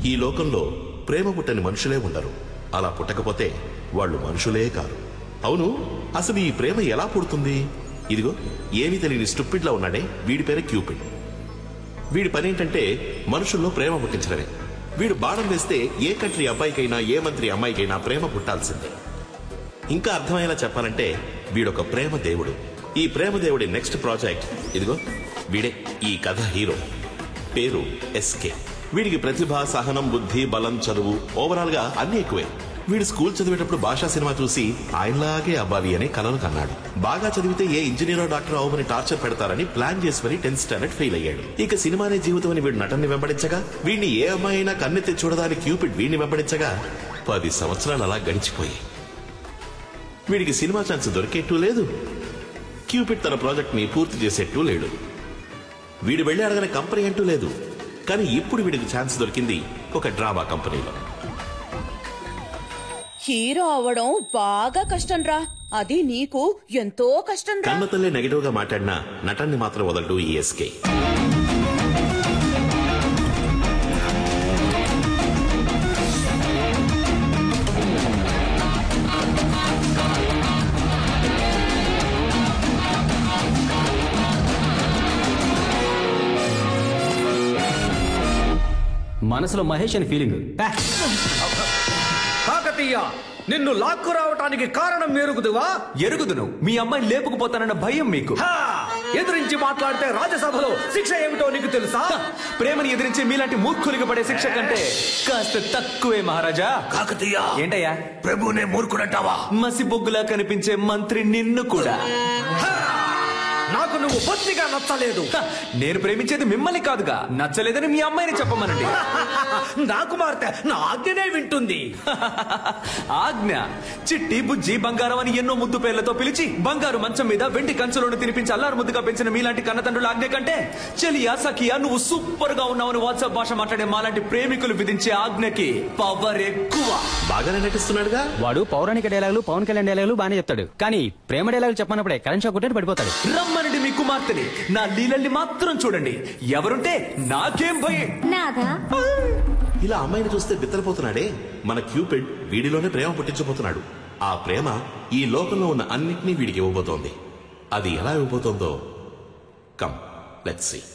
ఈ లోకంలో ప్రేమ పుట్టని మనుషులే ఉండరు అలా పుట్టకపోతే వాళ్ళు మనుషులే కారు అవును అసలు ఈ ప్రేమ ఎలా పుడుతుంది ఇదిగో ఏమీ తెలియని స్టూపిడ్లా ఉన్నాడే వీడి పేరే క్యూపిడ్ వీడి పని ఏంటంటే మనుషుల్లో ప్రేమ పుట్టించడమే వీడు బాణం వేస్తే ఏ కంట్రీ అబ్బాయికైనా ఏ మంత్రి అమ్మాయికైనా ప్రేమ పుట్టాల్సిందే ఇంకా అర్థమయ్యేలా చెప్పాలంటే వీడొక ప్రేమ దేవుడు ఈ ప్రేమ దేవుడి నెక్స్ట్ ప్రాజెక్ట్ ఇదిగో వీడే ఈ కథ హీరో పేరు ఎస్కే వీడికి ప్రతిభ సహనం బుద్ధి బలం చదువు ఓవరాల్ గా అన్ని ఎక్కువే వీడు స్కూల్ చదివేటప్పుడు భాషా సినిమా చూసి ఆయనలాగే అబ్బావి అనే కలలు కన్నాడు బాగా చదివితే ఏ ఇంజనీరో డాక్టర్ అవ్వమని టార్చర్ పెడతారని ప్లాన్ చేసి మరి టెన్త్ స్టాండర్డ్ ఫెయిల్ అయ్యాడు ఇక సినిమానే జీవితం అని వీడు నటన్ని వెంబడించగా వీడిని ఏ అమ్మాయి అయినా కన్నెత్తి చూడదాని క్యూపిడ్ వీడిని వెంబడించగా పది సంవత్సరాలు అలా గడిచిపోయాయి వీడికి సినిమా ఛాన్స్ దొరికేట్టు లేదు క్యూపిడ్ తన ప్రాజెక్ట్ ని పూర్తి చేసేట్టు లేడు వీడు వెళ్ళి అడగని కంపెనీ అంటూ లేదు కానీ ఇప్పుడు వీడికి ఛాన్స్ దొరికింది ఒక డ్రామా కంపెనీలో హీరో అవ్వడం బాగా కష్టం రా అది నీకు ఎంతో కష్టం రా కన్నతల్లే నెగటివ్ గా మాట్లాడినా నటాన్ని మాత్రం వదలడు ఈ ఎస్కే మనసులో మహేష్ అని ఫీలింగ్ కాకతీయ నిన్ను లాక్కు రావటానికి కారణం ఎరుగుదువా ఎరుగుదును మీ అమ్మాయిని లేపుకుపోతానన్న భయం మీకు హా! ఎదిరించి మాట్లాడితే రాజ్యసభలో శిక్ష ఏమిటో నీకు తెలుసా ప్రేమని ఎదిరించే మీలాంటి మూర్ఖులకి పడే శిక్ష కంటే కాస్త తక్కువే మహారాజా కాకతీయ ఏంటయ్యా ప్రభునే మూర్ఖుడంటావా మసి బొగ్గులా కనిపించే మంత్రి నిన్ను కూడా హా! నాకు నువ్వు బొత్తిగా నచ్చలేదు హ, నేను ప్రేమించేది మిమ్మల్ని కాదుగా నచ్చలేదని మీ అమ్మాయిని చెప్పమనండి నా కుమార్తె నా ఆజ్ఞనే వింటుంది ఆజ్ఞ చిట్టి బుజ్జి బంగారం అని ఎన్నో ముద్దు పేర్లతో పిలిచి బంగారు మంచం మీద వెండి కంచెలోను తినిపించి అల్లారు ముద్దుగా పెంచిన మీలాంటి కన్నతండ్రుల ఆజ్ఞ కంటే చెలియా సఖియా నువ్వు సూపర్ గా ఉన్నావని వాట్సాప్ భాష మాట్లాడే మాలాంటి ప్రేమికులు విధించే ఆజ్ఞకి పవర్ ఎక్కువ బాగానే నటిస్తున్నాడుగా వాడు పౌరాణిక డైలాగులు పవన్ కళ్యాణ్ డైలాగులు బాగానే చెప్తాడు కానీ ప్రేమ డైలాగులు చెప్పనప్పుడే కరెంట్ షాక్ కొట్టేట్టు పడిపోతాడు రమ్మనండి మీ కుమార్తెని నా లీలల్ని మాత్రం చూడండి ఎవరుంటే నాకేం భయం నాదా ఇలా అమ్మాయిని చూస్తే బిత్తరపోతున్నాడే మన క్యూపిడ్ వీడిలోనే ప్రేమ పుట్టించబోతున్నాడు ఆ ప్రేమ ఈ లోకంలో ఉన్న అన్నిటినీ వీడికి ఇవ్వబోతోంది అది ఎలా ఇవ్వబోతోందో కమ్ లెట్స్ సీ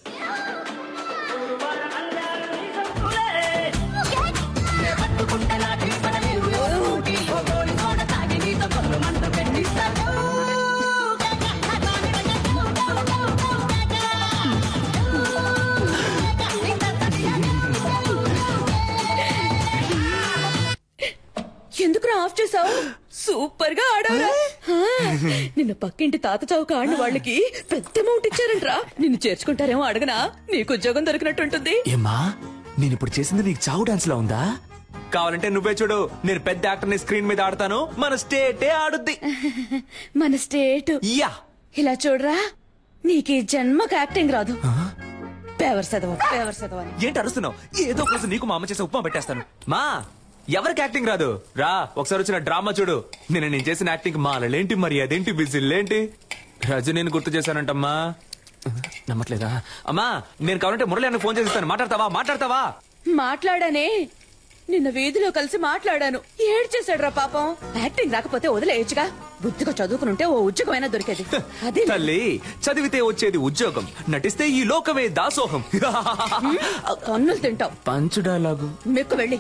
ఎందుకురా ఆఫ్ చేసావు సూపర్ గా ఆడవరా నిన్న పక్కింటి తాత చౌక ఆడిన వాళ్ళకి పెద్ద అమౌంట్ ఇచ్చారంట్రా నిన్ను చేర్చుకుంటారేమో అడగనా నీకు ఉద్యోగం దొరికినట్టుంటుంది ఏమా నేను ఇప్పుడు చేసింది నీకు చావు డాన్స్ లో ఉందా కావాలంటే నువ్వే చూడు నేను పెద్ద యాక్టర్ ని స్క్రీన్ మీద ఆడతాను మన స్టేటే ఆడుద్ది మన స్టేట్ యా ఇలా చూడరా నీకు ఈ జన్మకు యాక్టింగ్ రాదు పేవర్ చదవ పేవర్ చదవ ఏంటి అరుస్తున్నావు ఏదో ఒక రోజు నీకు మా అమ్మ చేసే ఉప్మా పెట్టేస్తాను మా ఎవరికి యాక్టింగ్ రాదు రా ఒకసారి వచ్చిన డ్రామా చూడు నేను నేను చేసిన యాక్టింగ్ మాలలేంటి మరి అదేంటి బిజిల్లేంటి రజు నేను గుర్తు చేశానంటమ్మా నమ్మట్లేదా అమ్మా నేను కావాలంటే మురళి అన్న ఫోన్ చేసి ఇస్తాను మాట్లాడతావా మాట్లాడతావా మాట్లాడానే నిన్న వీధిలో కలిసి మాట్లాడాను ఏడ్చేశాడు రా పాపం యాక్టింగ్ రాకపోతే వదిలేయచ్చుగా బుద్ధిగా చదువుకునుంటే ఓ ఉద్యోగమైనా దొరికేది అదే తల్లి చదివితే వచ్చేది ఉద్యోగం నటిస్తే ఈ లోకమే దాసోహం కన్నులు తింటావు పంచు డైలాగు మెక్కు వెళ్ళి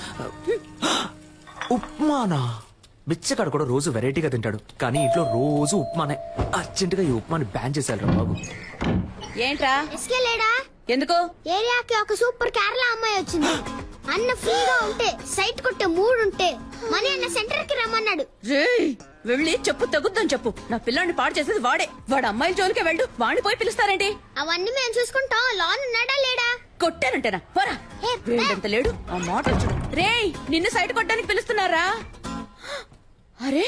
ఉప్మానా బిచ్చగాడు కూడా రోజు వెరైటీగా తింటాడు కానీ ఇంట్లో రోజు ఉప్మానే అర్జెంట్ గా ఈ ఉప్మాని బ్యాన్ చేశారు రా బాబు ఏంట్రా ఎస్కేలేడా ఎందుకు ఏరియాకి ఒక సూపర్ కేరళ అమ్మాయి వచ్చింది అన్న ఫ్రీగా ఉంటే సైట్ కొట్టే మూడు ఉంటే మనీ అన్న సెంటర్ కి రమ్మన్నాడు రేయ్ వెళ్ళి చెప్పు తగ్గుద్దని చెప్పు నా పిల్లాన్ని పాడు చేసేది వాడే వాడు అమ్మాయిల జోలికే వెళ్ళు వాడిని పోయి పిలుస్తారేంటి అవన్నీ మేము చూసుకుంటాం లోన్ ఉన్నాడా లేడా కొట్టానంటేనా పోరా ఏ, వేడంత లేడు ఆ మాట చూడు రేయ్ నిన్ను సైట్ కొట్టడానికి పిలుస్తున్నారా అరే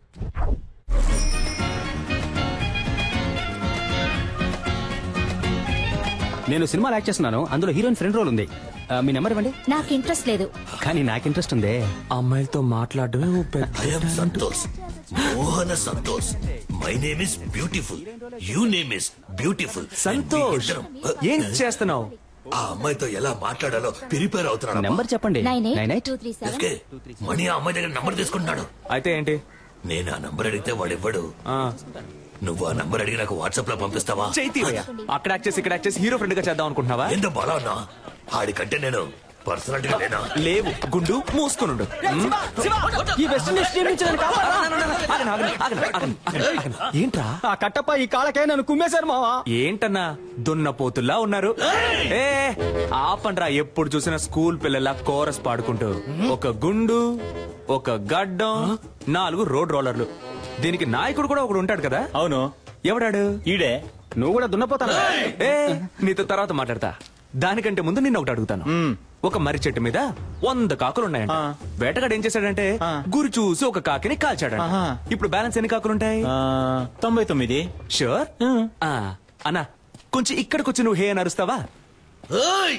నేను సినిమాలో యాక్ట్ చేస్తున్నాను అందులో హీరోయిన్ ఫ్రెండ్ రోల్ ఉంది ఆ, మీ నెంబర్ ఇవ్వండి నాకు ఇంట్రెస్ట్ లేదు కానీ నాకు ఇంట్రెస్ట్ ఉంది అమ్మాయిలతో మాట్లాడడమే ఓ పెద్ద I am Santosh. Mohana Santosh. My name is beautiful. You name is beautiful. Santosh And we ఇద్దరం- ఏం చేస్తున్నావు ఆ అమ్మాయితో ఎలా మాట్లాడాలో ప్రిపేర్ అవుతున్నాడు నెంబర్ చెప్పండి nine nine eight eight two three seven SK, Mani ఆ అమ్మాయి దగ్గర నంబర్ తీసుకుంటున్నాడు అయితే ఏంటి నేను ఆ నంబర్ అడిగితే వాడు ఇవ్వడు ఆ, నువ్వు ఆ నంబర్ అడిగి నాకు వాట్సాప్ లో పంపిస్తావా చేయి తీవయ్యా. అక్కడ యాక్ట్ చేసి ఇక్కడ యాక్ట్ చేసి హీరో ఫ్రెండ్ గా చేద్దాం అనుకుంటున్నావా ఎంత బలా ఉన్నా ఆడికంటే నేను పర్సనాలిటీగా లేనా లేవు గుండు మూసుకునుండు ఈ వెస్ట్ ఇండీస్ టీం నుంచి నన్ను కాపాడు. ఆగండి, ఆగండి, ఆగండి, ఆగండి, ఆగండి, ఆగండి. ఏంట్రా ఆ కట్టప్ప ఈ కాళ్ళకే నన్ను కుమ్మేశారు మావా ఏంటన్నా దున్నపోతుల్లా ఉన్నారు ఏ ఆపండ్రా ఎప్పుడు చూసినా స్కూల్ పిల్లల కోరస్ పాడుకుంటూ ఒక గుండు ఒక గడ్డం నాలుగు రోడ్ రోలర్లు దీనికి నాయకుడు కూడా ఒకడు ఉంటాడు కదా అవును ఎవడాడు ఈడే నువ్వు కూడా దున్నపోతాను ఏ నీతో తర్వాత మాట్లాడతా దానికంటే ముందు నిన్న ఒకటి అడుగుతాను ఒక మర్రి చెట్టు మీద వంద కాకులు ఉన్నాయంట ఆ. వేటగాడు ఏం చేశాడంటే ఆ. గురి చూసి ఒక కాకిని కాల్చాడంట ఆహా. ఇప్పుడు బ్యాలెన్స్ ఎన్ని కాకులు ఉంటాయి ఆ, తొంభై తొమ్మిది షూర్ ఆ, అన్నా కొంచెం ఇక్కడికి వచ్చి నువ్వు హే అని అరుస్తావా ఏయ్!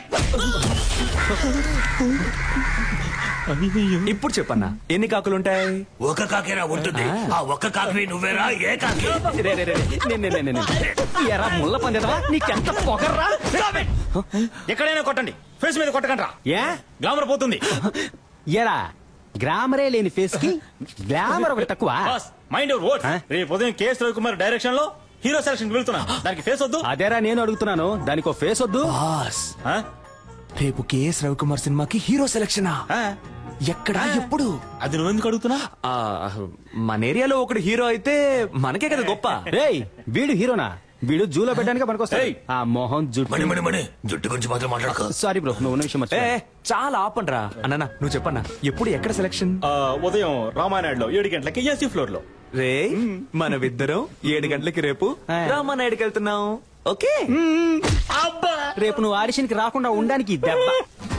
ఇప్పుడు చెప్పన్నా ఎన్ని కాకులు ఉంటాయి ఒక కాకేరా ఉంటుంది ఆ ఒక్క కాకి నువ్వేరా ఏ కాకి రే, రే, రే, రే. నే, నే, నే, నే, నే. ఎరా ముళ్ళ పందేదవా నీకెంత పొగర్రా ఎక్కడైనా కొట్టండి ఫేస్ మీద కొట్టకండి ఏ గ్లామర్ పోతుంది ఎరా గ్రామరే లేని ఫేస్ కి గ్లామర్ ఒకటి తక్కువ బాస్ మైండ్ యువర్ వర్డ్స్ ఆ? రేపు ఉదయం కేఎస్ రవికుమార్ డైరెక్షన్ లో హీరో సెలక్షన్ వెళ్తున్నా దానికి ఫేస్ వద్దు అదేరా నేను అడుగుతున్నాను దానికి ఫేస్ వద్దు బాస్ ఆ? రేపు కేఎస్ రవికుమార్ సినిమాకి హీరో సెలక్షనా ఆ? ఎక్కడా ఎప్పుడు అది నువ్వెందుకు అడుగుతున్నా ఆ, మన ఏరియాలో ఒకడు హీరో అయితే మనకే కదా గొప్ప రేయ్ వీడు హీరోనా వీడు జూలో పెట్టడానికి పనికొస్తాయి ఏయ్. ఆ మొహం మణి జుట్టు మణి మణి జుట్టు గురించి మాత్రం మాట్లాడక సారీ బ్రో నువ్వు ఉన్న విషయం ఏ మర్చిపోయా. చాలా ఆపండ్రా అన్న నువ్వు చెప్పన్నా ఎప్పుడు ఎక్కడ సెలక్షన్ ఆ, ఉదయం రామానాయుడులో ఏడు గంటలకి ఏసీ ఫ్లోర్ లో రే మనమిద్దరం ఏడు గంటలకి రేపు ఆ. రామానాయుడికి వెళ్తున్నాం ఓకే రేపు నువ్వు ఆడిషన్ కి రాకుండా ఉండడానికి ఈ దెబ్బ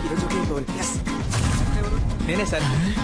నేనే సార్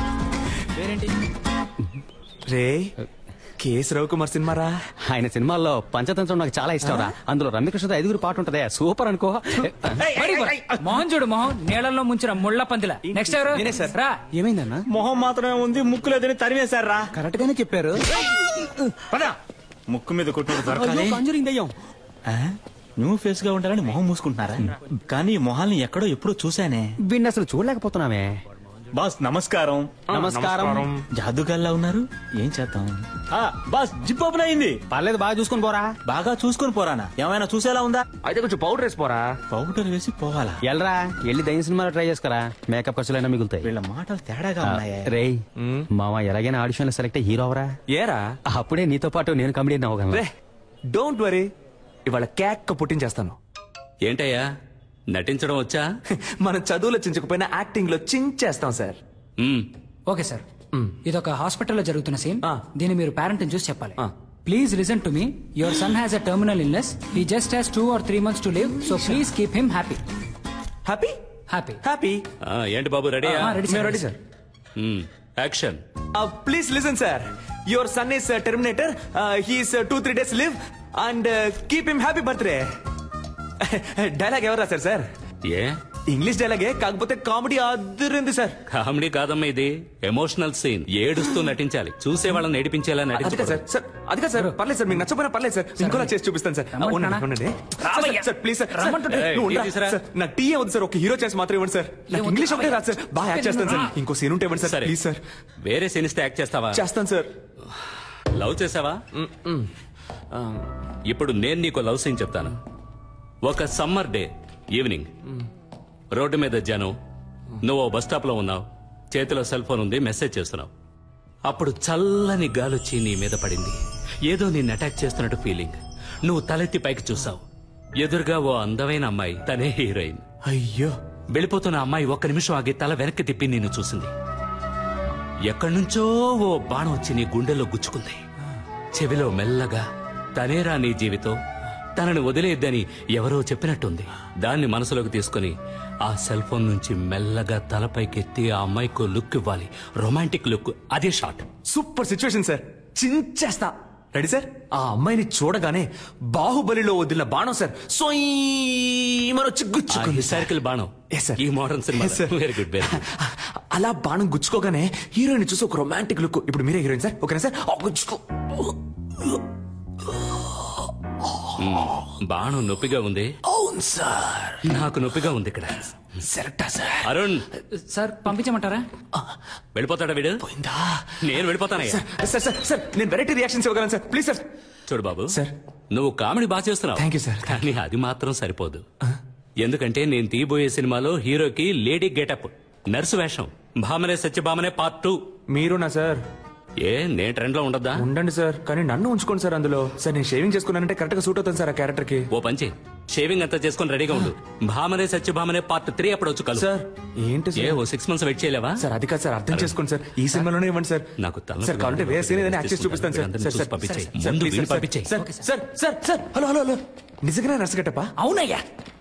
రే కేఎస్ రవికుమార్ సినిమా రా ఆయన సినిమాల్లో పంచతంత్రం నాకు చాలా ఇష్టం రా అందులో రమ్యకృష్ణతో ఐదుగురు పాట ఉంటదే సూపర్ అనుకో వెరీ గుడ్ మోహన్ చూడు మోహన్ నీళ్ళల్లో ముంచిన ముళ్ళ పందిల నెక్స్ట్ ఎవరు నేనే సార్. రా ఏమైందన్నా మొహం మాత్రమే ఉంది ముక్కు లేదని తరిమేశారు రా కరెక్ట్ గానే చెప్పారు పద ముక్కు మీద కొట్టు దొరకాలి కంజూరింగ్ దయ్యం న్యూ ఫేస్ గా ఉండాలని మొహం మూసుకుంటున్నారా కానీ ఈ మొహాల్ని ఎక్కడో ఎప్పుడో చూశానే వీడిని అసలు చూడలేకపోతున్నామే బాస్ నమస్కారం నమస్కారం జాదుగాల్లా ఉన్నారు ఏం చేద్దాం ఆ, బాస్ జిప్ ఓపెన్ అయింది పర్లేదు బాగా చూసుకొని పోరా బాగా చూసుకొని పోరానా ఏమైనా చూసేలా ఉందా అయితే కొంచెం పౌడర్ వేసిపోరా పౌడర్ వేసి పోవాలా ఎల్రా వెళ్ళి దయ్యం సినిమాలో ట్రై చేసుకురా మేకప్ ఖర్చులైనా మిగులుతాయి వీళ్ళ మాటలు తేడాగా ఉన్నాయే రేయ్ మామ ఎలాగైనా ఆడిషన్ లో సెలెక్ట్ హీరో అవరా ఏరా అప్పుడే నీతో పాటు నేను కమెడియన్ అవ్వగలను రే డోంట్ వరీ ఇవాళ కేక్ పుట్టించేస్తాను ఏంటయ్యా నటించడం వచ్చా మన చదువులో చించకపోయినా యాక్టింగ్ లో చించేస్తాం సార్ మ్మ్. ఓకే సార్ ఇదొక హాస్పిటల్లో జరుగుతున్న సీన్ ఆ. దీన్ని మీరు పేరెంట్ చూసి చెప్పాలి ఆ. Please listen to me your son has a terminal illness he just has two or three months to live so please keep him happy happy happy happy ఆ, ఏంటి బాబు రెడీయా ఆ, రెడీ సార్, రెడీ సార్ మ్మ్. Action please listen sir your son is terminator he's two three days live and keep him happy birthday dialogue ఎవరు రాశారు sir ఏ English డైలాగే కాకపోతే comedy అదిరింది సార్ కామెడీ కాదమ్మా ఇది ఎమోషనల్ సీన్ ఏడుస్తూ నటించాలి చూసే వాళ్ళని ఏడిపించేలా అది కాదు సార్ నటించాలి సార్ అది కాదు సార్ పర్లేదు సార్ మీకు నచ్చపోయినా పర్లేదు సార్ ఇంకోలా చేసి చూపిస్తాను సార్ రమ్మంటున్నానా? ఉండండి, ఉండండి. Sir, sir, sir please sir sir, రమ్మంటుంటే. నువ్వు ఏయ్, ఉండురా. టీ తీసురా. సార్, నాకు టీ వద్దు సార్ ఒక హీరో చేసి మాత్రం ఇవ్వండి సార్ నాకు ఇంగ్లీష్ ఒకటే రాదు సార్ బాగా యాక్ట్ చేస్తాను సార్ ఇంకో సీన్ ఉంటే ఇవ్వండి సార్ సరే ప్లీజ్ సార్ వేరే సీన్ ఇస్తే యాక్ట్ చేస్తావా చేస్తాను సార్ లవ్ చేసావా ఇప్పుడు నేను నీకు లవ్ సీన్ చెప్తాను ఒక సమ్మర్ డే ఈవినింగ్ రోడ్డు మీద జనం నువ్వు ఓ బస్ స్టాప్ లో ఉన్నావు చేతిలో సెల్ ఫోన్ ఉంది మెసేజ్ చేస్తున్నావు అప్పుడు చల్లని గాలొచ్చి నీ మీద పడింది ఏదో నిన్ను అటాక్ చేస్తున్నట్టు ఫీలింగ్ నువ్వు తలెత్తి పైకి చూసావు ఎదురుగా ఓ అందమైన అమ్మాయి తనే హీరోయిన్ అయ్యో వెళ్ళిపోతున్న అమ్మాయి ఒక్క నిమిషం ఆగి తల వెనక్కి తిప్పి నిన్ను చూసింది ఎక్కడి నుంచో ఓ బాణం వచ్చి నీ గుండెల్లో గుచ్చుకుంది చెవిలో మెల్లగా తనేరా నీ జీవితం తనని వదిలేద్దని ఎవరో చెప్పినట్టుంది దాన్ని మనసులోకి తీసుకుని ఆ సెల్ ఫోన్ నుంచి మెల్లగా తలపైకెత్తి ఆ అమ్మాయికి లుక్ ఇవ్వాలి రొమాంటిక్ లుక్ అదే షాట్ సూపర్ సిచ్యువేషన్ సార్ చించేస్తా రెడీ సార్ ఆ అమ్మాయిని చూడగానే బాహుబలిలో వదిలిన బాణం సార్ సొయ్యమని వచ్చి గుచ్చుకుంది సార్. హిస్టారికల్ బాణం Yes, sir. ఈ modern cinema Yes, sir. Very good very good అలా బాణం గుచ్చుకోగానే హీరోయిన్ చూసి ఒక రొమాంటిక్ లుక్ ఇప్పుడు మీరే హీరోయిన్ సార్ ఓకేనా సార్ ఆ, గుచ్చుకో మ్మ్. బాణం నొప్పిగా ఉంది అవును సార్ నాకు నొప్పిగా ఉంది ఇక్కడ సెలెక్టా సార్ అరుణ్ సార్ పంపించమంటారా వెళ్ళిపోతాడా వీడు పోయిందా నేను వెళ్ళిపోతానయ్యా సార్ సార్ సార్ నేను వెరైటీ రియాక్షన్స్ ఇవ్వగలను సార్ ప్లీజ్ సార్ చూడు బాబు సార్. నువ్వు కామెడీ బాగా చేస్తున్నావు Thank you, sir. కానీ అది మాత్రం సరిపోదు ఎందుకంటే నేను తీయబోయే సినిమాలో హీరోకి లేడీ గెటప్ నర్సు వేషం భామనే సత్యభామనే పార్ట్ టూ మీరునా సార్ ఏ నేను ట్రెండ్ లో ఉండద్దా ఉండండి సార్ కానీ నన్ను ఉంచుకోండి సార్ అందులో సార్ నేను షేవింగ్ చేసుకున్నానంటే కరెక్ట్ గా సూట్ అవుతాను సార్ ఆ క్యారెక్టర్ కి ఓ పంచి షేవింగ్ అంతా చేసుకుని రెడీగా ఉండు భామనే సత్యభామనే పార్ట్ త్రీ అప్పుడు వచ్చి కలు సార్ ఏంటి ఏ సార్ ఓ సిక్స్ మంత్స్ వెయిట్ చేయలేవా సార్ అది కాదు సార్ అర్థం చేసుకోండి సార్ ఈ సినిమాలోనే ఇవ్వండి సార్ నాకు తల సార్ కావాలంటే వేరే సీన్ ఏదైనా యాక్ట్ చేసి చూపిస్తాను సార్ అందరిని సార్ చూసి సార్ పంపించేయ్. సార్, ముందు ప్లీజ్ వీడిని సార్, పంపించేయ్. Sir sir sir sir hello hello hello నిజంగా నర్సు గెట్టప్పా అవునయ్యా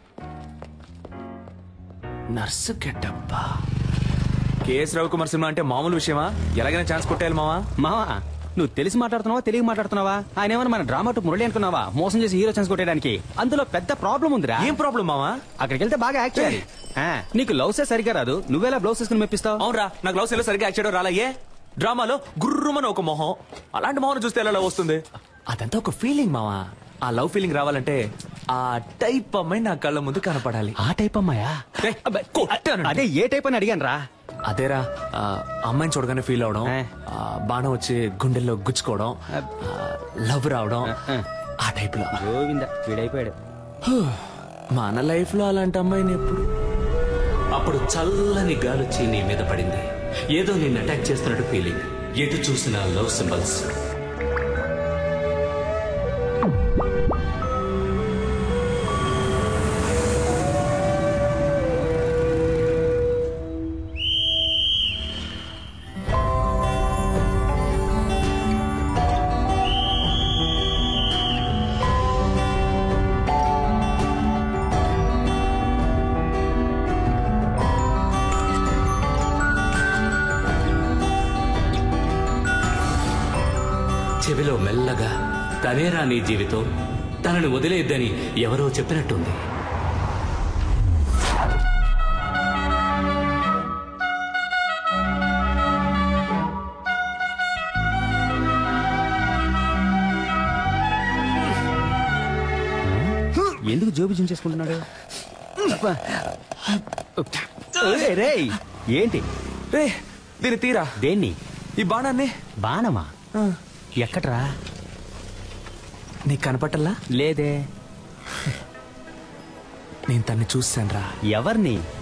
నర్సు గెట్టప్పా కేఎస్ రవికుమార్ సినిమా అంటే మామూలు విషయమా ఎలాగైనా ఛాన్స్ కొట్టేయాలి మావా మావా నువ్వు తెలిసి మాట్లాడుతున్నావా తెలియ మాట్లాడుతున్నావా ఆయన ఏమన్నా మన డ్రామా టు మురళి అనుకున్నావా మోసం చేసి హీరో ఛాన్స్ కొట్టేయడానికి అందులో పెద్ద ప్రాబ్లం ఉందిరా ఏం ప్రాబ్లం మావా అక్కడికి వెళ్తే బాగా యాక్ట్ చేయాలి ఆ, నీకు లవ్సే సరిగా రాదు నువ్వెలా బ్లౌజ్ వేసుకుని మెప్పిస్తావు అవునరా నాకు లవ్ సెల్లో సరిగ్గా యాక్ట్ చేయడం రాలయ్యే డ్రామాలో గుర్రుమని ఒక మొహం అలాంటి మొహం చూస్తే ఎలా లవ్ వస్తుంది అదంతా ఒక ఫీలింగ్ మావా ఆ లవ్ ఫీలింగ్ రావాలంటే ఆ టైప్ అమ్మాయి నా కళ్ళ ముందు కనపడాలి ఆ టైప్ అమ్మాయా ఏయ్, అబ్బే, కొట్టాను. అదే ఏ టైప్ అని అడిగాను రా అదేరా ఆ, అమ్మాయిని చూడగానే ఫీల్ అవడం ఏ. ఆ, బాణం వచ్చి గుండెల్లో గుచ్చుకోవడం లవ్ రావడం ఏ. ఆ టైప్ లో గోవింద వీడైపోయాడు మన లైఫ్ లో అలాంటి అమ్మాయిని ఎప్పుడు అప్పుడు చల్లని గాలొచ్చి నీ మీద పడింది ఏదో నిన్ను అటాక్ చేస్తున్నట్టు ఫీలింగ్ ఎటు చూసిన లవ్ సింబల్స్ చెవిలో మెల్లగా తనేరా నీ జీవితం తనని వదిలేద్దని ఎవరో చెప్పినట్టుంది ఎందుకు జోబు చించేసుకుంటున్నాడు అబ్బా. ఏయ్, రేయ్ ఏంటి రే దీని తీరా దేన్ని ఈ బాణాన్ని బాణమా ఆ, ఎక్కడ్రా నీకు కనపట్టల్లా లేదే నేను తన్ని చూసాను రా ఎవరిని